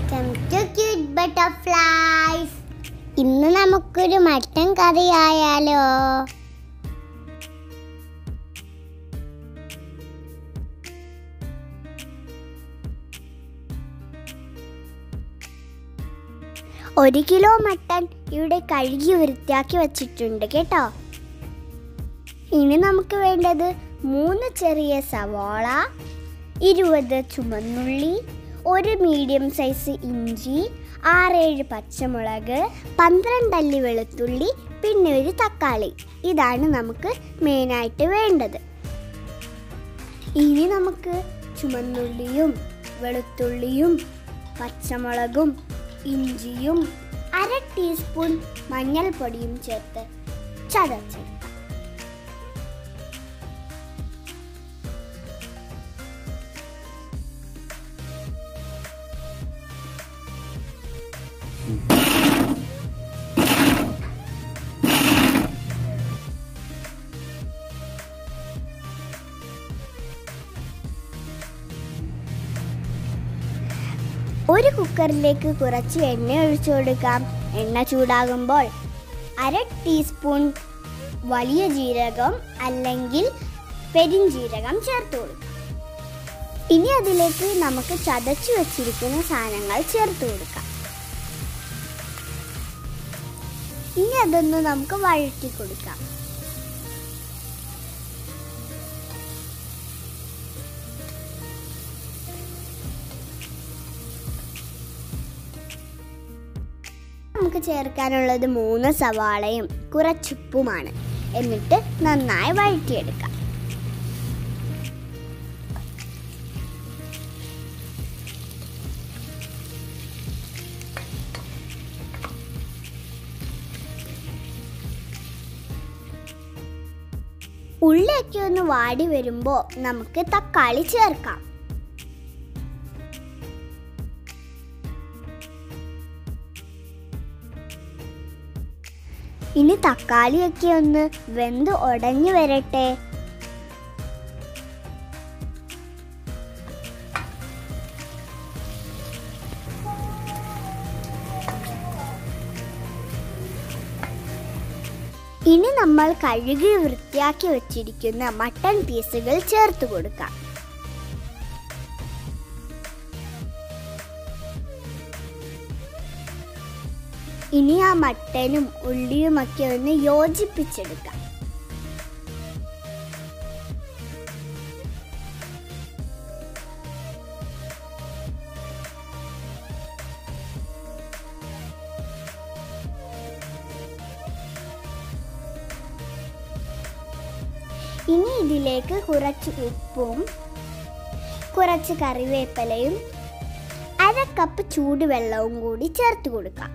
welcome to cute butterflies ഇന്ന് നമുക്കൊരു mutton കറി ആയാലോ ഒരു കിലോ മട്ടൻ ഇവിടെ കഴുകി വൃത്തിയാക്കി വെച്ചിട്ടുണ്ട് കേട്ടോ ഇനി നമുക്ക് വേണ്ടത് മൂന്ന് ചെറിയ സവാള ഇരുപത് ചുമന്നുള്ളി ഒരു മീഡിയം സൈസ് ഇഞ്ചി ആറേഴ് പച്ചമുളക് പന്ത്രണ്ട് അല്ലി വെളുത്തുള്ളി പിന്നെ ഒരു തക്കാളി ഇതാണ് നമുക്ക് മെയിനായിട്ട് വേണ്ടത് ഇനി നമുക്ക് ചുമന്നുള്ളിയും വെളുത്തുള്ളിയും പച്ചമുളകും ഇഞ്ചിയും അര ടീസ്പൂൺ മഞ്ഞൾപ്പൊടിയും ചേർത്ത് ചതച്ചെടുക്കാം ഒരു കുക്കറിലേക്ക് കുറച്ച് എണ്ണ ഒഴിച്ചു കൊടുക്കാം എണ്ണ ചൂടാകുമ്പോൾ അര ടീസ്പൂൺ വലിയ ജീരകം അല്ലെങ്കിൽ പെരിഞ്ജീരകം ചേർത്ത് കൊടുക്കാം ഇനി അതിലേക്ക് നമുക്ക് ചതച്ചു വെച്ചിരിക്കുന്ന സാധനങ്ങൾ ചേർത്ത് കൊടുക്കാം ഇനി അതൊന്ന് നമുക്ക് വഴറ്റി കൊടുക്കാം നമുക്ക് ചേർക്കാനുള്ളത് മൂന്ന് സവാളയും കുറച്ചുപ്പുമാണ് എന്നിട്ട് നന്നായി വഴറ്റിയെടുക്കാം ഉള്ളിയൊക്കെ ഒന്ന് വാടി വരുമ്പോൾ നമുക്ക് തക്കാളി ചേർക്കാം ഇനി തക്കാളിയൊക്കെ ഒന്ന് വെന്ത് ഉടഞ്ഞു വരട്ടെ ഇനി നമ്മൾ കഴുകി വൃത്തിയാക്കി വെച്ചിരിക്കുന്ന മട്ടൺ പീസുകൾ ചേർത്ത് കൊടുക്കാം ഇനി ആ മട്ടനും ഉള്ളിയുമൊക്കെ ഒന്ന് യോജിപ്പിച്ചെടുക്കാം ഇനി ഇതിലേക്ക് കുറച്ച് ഉപ്പും കുറച്ച് കറിവേപ്പിലയും അര കപ്പ് ചൂടുവെള്ളവും കൂടി ചേർത്ത് കൊടുക്കാം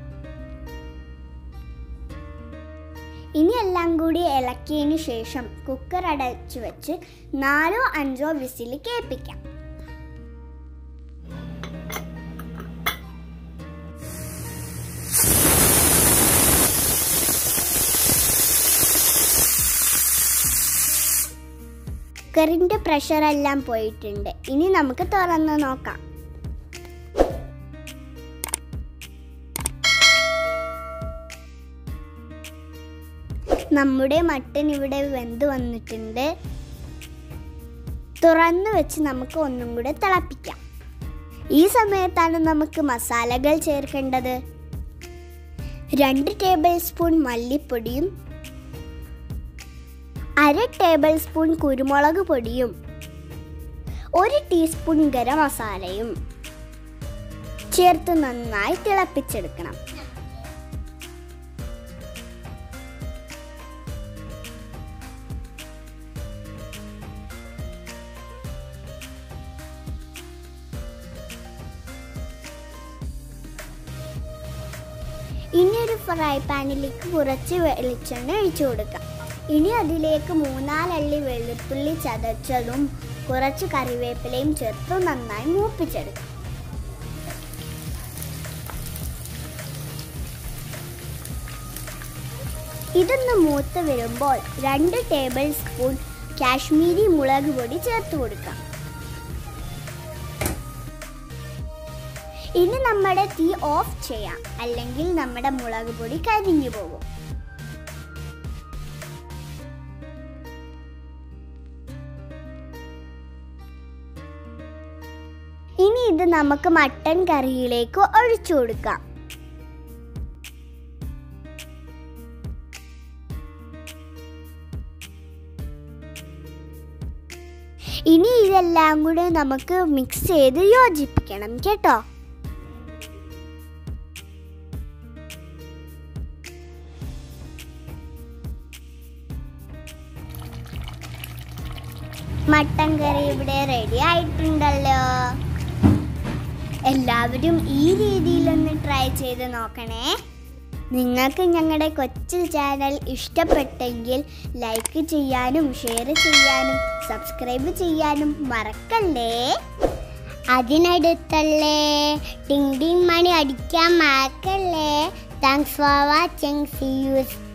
ഇനി എല്ലാം കൂടി ഇളക്കിയതിന് ശേഷം കുക്കർ അടച്ചു വെച്ച് നാലോ അഞ്ചോ വിസിൽ കേൾപ്പിക്കാം കുക്കറിന്റെ പ്രഷർ എല്ലാം പോയിട്ടുണ്ട് ഇനി നമുക്ക് തുറന്ന് നോക്കാം നമ്മുടെ മട്ടൻ ഇവിടെ വെന്ത് വന്നിട്ടുണ്ട് തുറന്നു വെച്ച് നമുക്ക് ഒന്നും കൂടെ തിളപ്പിക്കാം ഈ സമയത്താണ് നമുക്ക് മസാലകൾ ചേർക്കേണ്ടത് രണ്ട് ടേബിൾ സ്പൂൺ മല്ലിപ്പൊടിയും അര ടേബിൾ സ്പൂൺ കുരുമുളക് പൊടിയും ഒരു ടീസ്പൂൺ ഗരം മസാലയും ചേർത്ത് നന്നായി തിളപ്പിച്ചെടുക്കണം ഇനി ഒരു ഫ്രൈ പാനിലേക്ക് കുറച്ച് വെളിച്ചെണ്ണ ഒഴിച്ചു കൊടുക്കാം ഇനി അതിലേക്ക് മൂന്നാലള്ളി വെളുത്തുള്ളി ചതച്ചതും കുറച്ച് കറിവേപ്പിലയും ചേർത്ത് നന്നായി മൂപ്പിച്ചെടുക്കാം ഇതൊന്ന് മൂത്ത് വരുമ്പോൾ രണ്ട് ടേബിൾ സ്പൂൺ കാശ്മീരി മുളക് പൊടി ചേർത്ത് കൊടുക്കാം ഇനി നമ്മുടെ തീ ഓഫ് ചെയ്യാം അല്ലെങ്കിൽ നമ്മുടെ മുളക് പൊടി കരിഞ്ഞു പോകും ഇനി ഇത് നമുക്ക് മട്ടൻ കറിയിലേക്ക് ഒഴിച്ചു കൊടുക്കാം ഇനി ഇതെല്ലാം കൂടെ നമുക്ക് മിക്സ് ചെയ്ത് യോജിപ്പിക്കണം കേട്ടോ മട്ടൻ കറി ഇവിടെ റെഡി ആയിട്ടുണ്ടല്ലോ എല്ലാവരും ഈ രീതിയിലൊന്ന് ട്രൈ ചെയ്ത് നോക്കണേ നിങ്ങൾക്ക് ഞങ്ങളുടെ കൊച്ചു ചാനൽ ഇഷ്ടപ്പെട്ടെങ്കിൽ ലൈക്ക് ചെയ്യാനും ഷെയർ ചെയ്യാനും സബ്സ്ക്രൈബ് ചെയ്യാനും മറക്കല്ലേ അതിനടുത്തല്ലേ ടിങ് ടിങ് മണി അടിക്കാൻ മറക്കല്ലേ thanks for watching see use